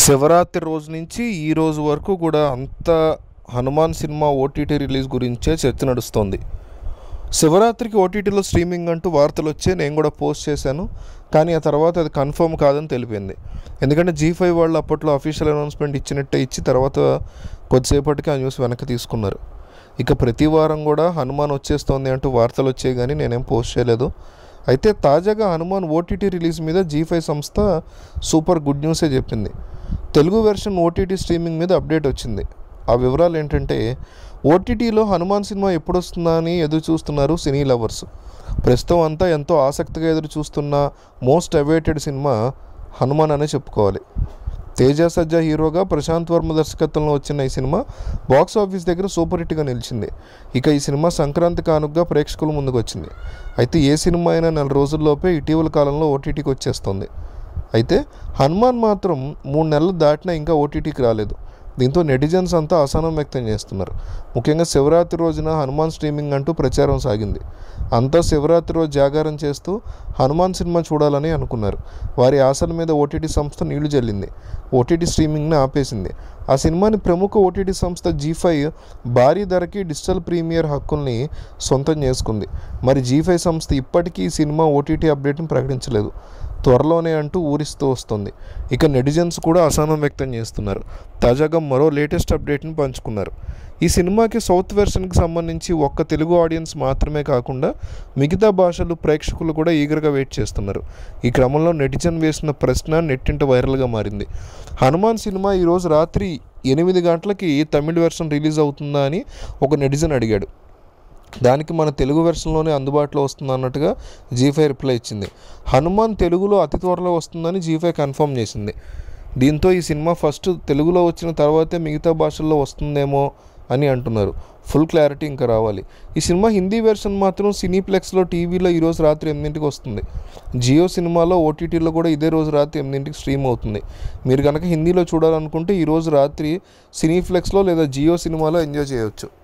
శివరాత్రి రోజు నుంచి ఈ రోజు వరకు కూడా అంత హనుమాన్ సినిమా ఓటీటీ రిలీజ్ గురించే చర్చ నడుస్తోంది శివరాత్రికి ఓటీటీలో స్ట్రీమింగ్ అంటూ వార్తలు వచ్చే నేను కూడా పోస్ట్ చేశాను కానీ ఆ తర్వాత అది కన్ఫర్మ్ కాదని తెలిపింది ఎందుకంటే జీ ఫైవ్ వాళ్ళు అప్పట్లో అఫీషియల్ అనౌన్స్మెంట్ ఇచ్చినట్టే ఇచ్చి తర్వాత కొద్దిసేపటికి ఆ న్యూస్ వెనక్కి తీసుకున్నారు ఇక ప్రతి వారం కూడా హనుమాన్ వచ్చేస్తోంది అంటూ వార్తలు వచ్చాయి కానీ నేనేం పోస్ట్ చేయలేదు అయితే తాజాగా హనుమాన్ ఓటీటీ రిలీజ్ మీద జీ ఫైవ్ సంస్థ సూపర్ గుడ్ న్యూసే చెప్పింది తెలుగు వెర్షన్ ఓటీటీ స్ట్రీమింగ్ మీద అప్డేట్ వచ్చింది ఆ వివరాలు ఏంటంటే ఓటీటీలో హనుమాన్ సినిమా ఎప్పుడు వస్తుందా అని ఎదురు చూస్తున్నారు సినీ లవర్స్ ప్రస్తుతం అంతా ఎంతో ఆసక్తిగా ఎదురు చూస్తున్న మోస్ట్ అవైటెడ్ సినిమా హనుమాన్ అనే చెప్పుకోవాలి తేజ సజ్జా హీరోగా ప్రశాంత్ వర్మ దర్శకత్వంలో వచ్చిన ఈ సినిమా బాక్స్ ఆఫీస్ దగ్గర సూపర్ హిట్గా నిలిచింది ఇక ఈ సినిమా సంక్రాంతి కానుకగా ప్రేక్షకుల ముందుకు వచ్చింది అయితే ఏ సినిమా అయినా నెల రోజుల్లోపే ఇటీవల కాలంలో ఓటీటీకి వచ్చేస్తుంది అయితే హనుమాన్ మాత్రం మూడు నెలలు దాటినా ఇంకా ఓటీటీకి రాలేదు దీంతో నెటిజన్స్ అంతా అసహనం వ్యక్తం చేస్తున్నారు ముఖ్యంగా శివరాత్రి రోజున హనుమాన్ స్ట్రీమింగ్ అంటూ ప్రచారం సాగింది అంతా శివరాత్రి రోజు జాగారం చేస్తూ హనుమాన్ సినిమా చూడాలని అనుకున్నారు వారి ఆశల మీద ఓటీటీ సంస్థ నీళ్లు జల్లింది ఓటీటీ స్ట్రీమింగ్ని ఆపేసింది ఆ సినిమాని ప్రముఖ ఓటీటీ సంస్థ జీ ఫైవ్ భారీ ధరకి డిజిటల్ ప్రీమియర్ హక్కుల్ని సొంతం చేసుకుంది మరి జీ ఫైవ్ సంస్థ ఇప్పటికీ ఈ సినిమా ఓటీటీ అప్డేట్ని ప్రకటించలేదు త్వరలోనే అంటూ ఊరిస్తూ వస్తుంది ఇక నెటిజన్స్ కూడా అసహనం వ్యక్తం చేస్తున్నారు తాజాగా మరో లేటెస్ట్ అప్డేట్ని పంచుకున్నారు ఈ సినిమాకి సౌత్ వెర్షన్కి సంబంధించి ఒక్క తెలుగు ఆడియన్స్ మాత్రమే కాకుండా మిగతా భాషలు ప్రేక్షకులు కూడా ఈగర్గా వెయిట్ చేస్తున్నారు ఈ క్రమంలో నెటిజన్ వేసిన ప్రశ్న నెట్టింట వైరల్గా మారింది హనుమాన్ సినిమా ఈరోజు రాత్రి ఎనిమిది గంటలకి తమిళ వెర్షన్ రిలీజ్ అవుతుందా అని ఒక నెటిజన్ అడిగాడు దానికి మన తెలుగు వెర్షన్లోనే అందుబాటులో వస్తుంది అన్నట్టుగా జీఫై రిప్లై ఇచ్చింది హనుమాన్ తెలుగులో అతి త్వరలో వస్తుందని జీఫై కన్ఫర్మ్ చేసింది దీంతో ఈ సినిమా ఫస్ట్ తెలుగులో వచ్చిన తర్వాతే మిగతా భాషల్లో వస్తుందేమో అని అంటున్నారు ఫుల్ క్లారిటీ ఇంకా రావాలి ఈ సినిమా హిందీ వెర్షన్ మాత్రం సినీప్లెక్స్లో టీవీలో ఈరోజు రాత్రి ఎనిమిదింటికి వస్తుంది జియో సినిమాలో ఓటీటీలో కూడా ఇదే రోజు రాత్రి ఎనిమిదింటికి స్ట్రీమ్ అవుతుంది మీరు కనుక హిందీలో చూడాలనుకుంటే ఈరోజు రాత్రి సినీఫ్లెక్స్లో లేదా జియో సినిమాలో ఎంజాయ్ చేయొచ్చు